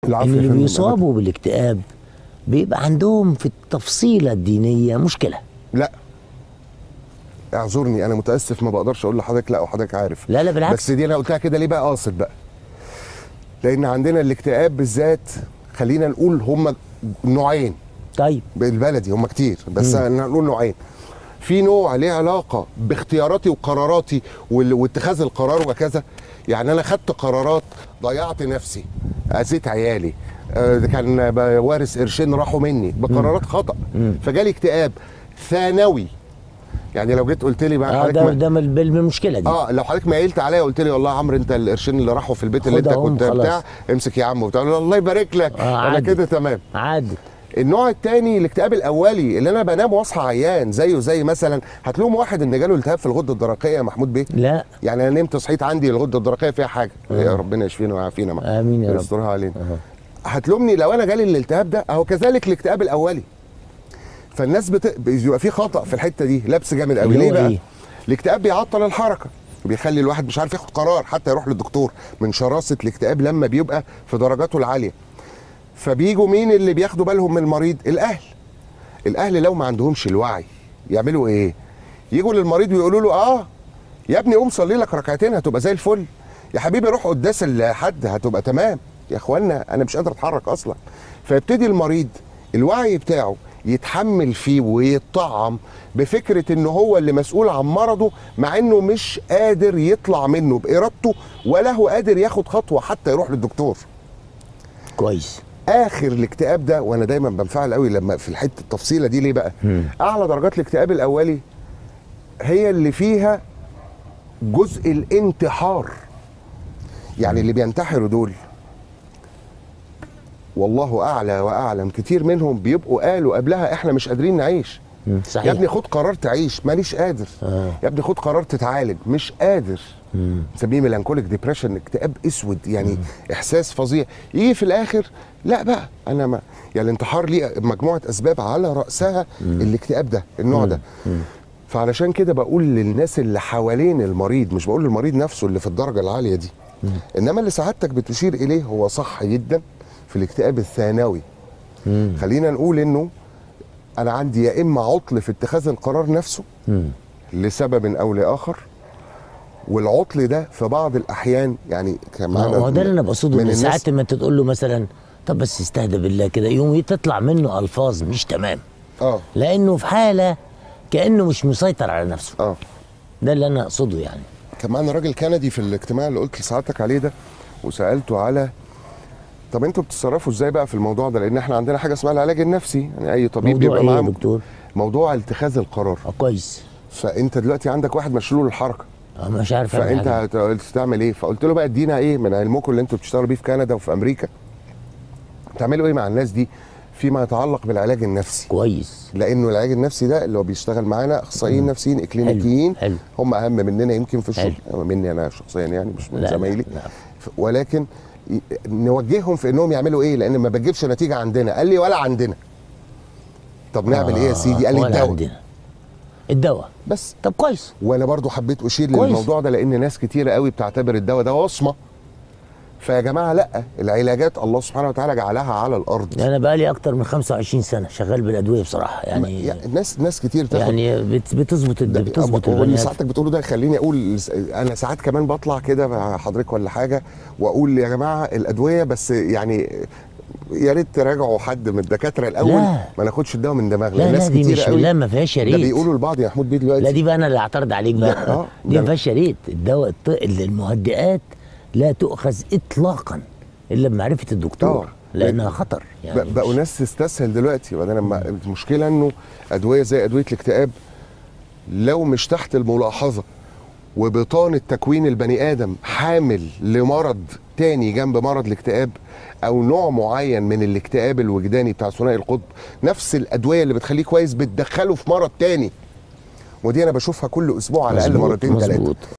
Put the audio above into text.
العفو ان يا اللي فندم. بيصابوا بالاكتئاب بيبقى عندهم في التفصيله الدينيه مشكله لا اعذرني انا متاسف ما بقدرش اقول لحضرتك لا وحضرتك عارف لا لا بالعكس بس دي انا قلتها كده ليه بقى قاصد بقى لان عندنا الاكتئاب بالذات خلينا نقول هم نوعين طيب بالبلدي هم كتير بس انا هنقول نوعين في نوع ليه علاقه باختياراتي وقراراتي وال- واتخاذ القرار وكذا يعني انا خدت قرارات ضيعت نفسي اذيت عيالي آه، كان وارث قرشين راحوا مني بقرارات خطا فجالي اكتئاب ثانوي يعني لو جيت قلت لي بقى اه حضرتك ده ما- ده من من المشكله دي اه لو حضرتك ميلت عليا وقلت لي والله يا عمرو انت القرشين اللي راحوا في البيت اللي انت خدهم كنت خلاص. بتاع امسك يا عم وبتاع أقول له الله يبارك لك آه، انا عادي. كده تمام عادي النوع الثاني الاكتئاب الاولي اللي انا بنام واصحى عيان زيه زي مثلا هتلوم واحد ان جاله التهاب في الغده الدرقيه يا محمود بيه لا يعني انا نمت صحيت عندي الغده الدرقيه فيها حاجه يا ربنا يشفينا ويعافينا معاه. آمين يا رب. يسترها علينا هتلومني لو انا جالي الالتهاب ده اهو كذلك الاكتئاب الاولي فالناس بت... بيبقى في خطا في الحته دي لبس جامد قوي اللي ليه هو بقى إيه؟ الاكتئاب بيعطل الحركه بيخلي الواحد مش عارف ياخد قرار حتى يروح للدكتور من شراسه الاكتئاب لما بيبقى في درجاته العاليه فبيجوا مين اللي بياخدوا بالهم من المريض الاهل الاهل لو ما عندهمش الوعي يعملوا ايه يجوا للمريض ويقولوا له اه يا ابني قوم صلي لك ركعتين هتبقى زي الفل يا حبيبي روح قداس لحد هتبقى تمام يا اخوانا انا مش قادر اتحرك اصلا فيبتدي المريض الوعي بتاعه يتحمل فيه ويتطعم بفكره ان هو اللي مسؤول عن مرضه مع انه مش قادر يطلع منه بارادته ولا هو قادر ياخد خطوه حتى يروح للدكتور كويس اخر الاكتئاب ده وانا دايما بنفعل قوي لما في الحته التفصيله دي ليه بقى اعلى درجات الاكتئاب الاولي هي اللي فيها جزء الانتحار يعني اللي بينتحروا دول والله اعلى واعلم كتير منهم بيبقوا قالوا قبلها احنا مش قادرين نعيش مم. صحيح يا ابني خد قرار تعيش مانيش قادر آه. يا ابني خد قرار تتعالج مش قادر نسميه ميلانكوليك ديبريشن اكتئاب اسود يعني احساس فظيع يجي في الاخر لا بقى انا ما يعني الانتحار ليه مجموعه اسباب على راسها الاكتئاب ده النوع ده فعلشان كده بقول للناس اللي حوالين المريض مش بقول للمريض نفسه اللي في الدرجه العاليه دي انما اللي سعادتك بتشير اليه هو صح جدا في الاكتئاب الثانوي مم. خلينا نقول انه انا عندي يا اما عطل في اتخاذ القرار نفسه مم. لسبب او لاخر والعطل ده في بعض الاحيان يعني كان ما معانا هو ده اللي انا بقصده من ان الناس- ساعات ما انت تقول له مثلا طب بس استهدى بالله كده يوم تطلع منه الفاظ مش تمام اه لانه في حاله كانه مش مسيطر على نفسه اه ده اللي انا اقصده يعني كان معانا راجل كندي في الاجتماع اللي قلت لسعادتك عليه ده وسالته على طب انتوا بتتصرفوا ازاي بقى في الموضوع ده لان احنا عندنا حاجه اسمها العلاج النفسي يعني اي طبيب موضوع بيبقى ايه يا معاه دكتور موضوع اتخاذ القرار اه كويس فانت دلوقتي عندك واحد مشلول الحركه اه مش عارف أعمل فانت حاجة. هت- هتعمل ايه فقلت له بقى ادينا ايه من علمكم اللي انتوا بتشتغلوا بيه في كندا وفي امريكا تعملوا ايه مع الناس دي فيما يتعلق بالعلاج النفسي كويس لانه العلاج النفسي ده اللي هو بيشتغل معانا اخصائيين نفسيين اكلينيكيين حلو. هم اهم مننا يمكن في الشغل حلو. مني انا شخصيا يعني مش من لا، لا، زمايلي لا. ف- ولكن ي- نوجههم في انهم يعملوا ايه لان ما بتجيبش نتيجه عندنا قال لي ولا عندنا طب نعمل ايه يا سيدي قال لي ولا الدواء عندنا الدواء بس طب كويس وانا برضو حبيت اشير كويس. للموضوع ده لان ناس كتيره قوي بتعتبر الدواء ده وصمه فيا جماعه لا العلاجات الله سبحانه وتعالى جعلها على الارض انا بقى لي اكتر من 25 سنه شغال بالادويه بصراحه يعني يعني ناس ناس كتير تاخد يعني بت- بتظبط الد- بتظبط واللي البني آدم. ساعتك بتقوله ده خليني اقول انا ساعات كمان بطلع كده مع حضرتك ولا حاجه واقول يا جماعه الادويه بس يعني يا ريت تراجعوا حد من الدكاتره الاول لا. ما ناخدش الدواء من دماغنا لا لا ناس دي كتير مش قوي لا ما فيهاش يا ده ريت بيقولوا لبعض يا محمود بيه دلوقتي لا دي بقى انا اللي اعترض عليك ده- بقى آه، دي ده ما فيهاش يا ريت الدواء الط- المهدئات لا تؤخذ اطلاقا الا بمعرفه الدكتور آه. لانها خطر يعني ب- بقوا مش- ناس تستسهل دلوقتي وبعدين لما المشكله انه ادويه زي ادويه الاكتئاب لو مش تحت الملاحظه وبطانه تكوين البني ادم حامل لمرض تاني جنب مرض الاكتئاب او نوع معين من الاكتئاب الوجداني بتاع ثنائي القطب نفس الادويه اللي بتخليه كويس بتدخله في مرض تاني ودي انا بشوفها كل اسبوع على الاقل مظبوط، مرتين ثلاثه مظبوط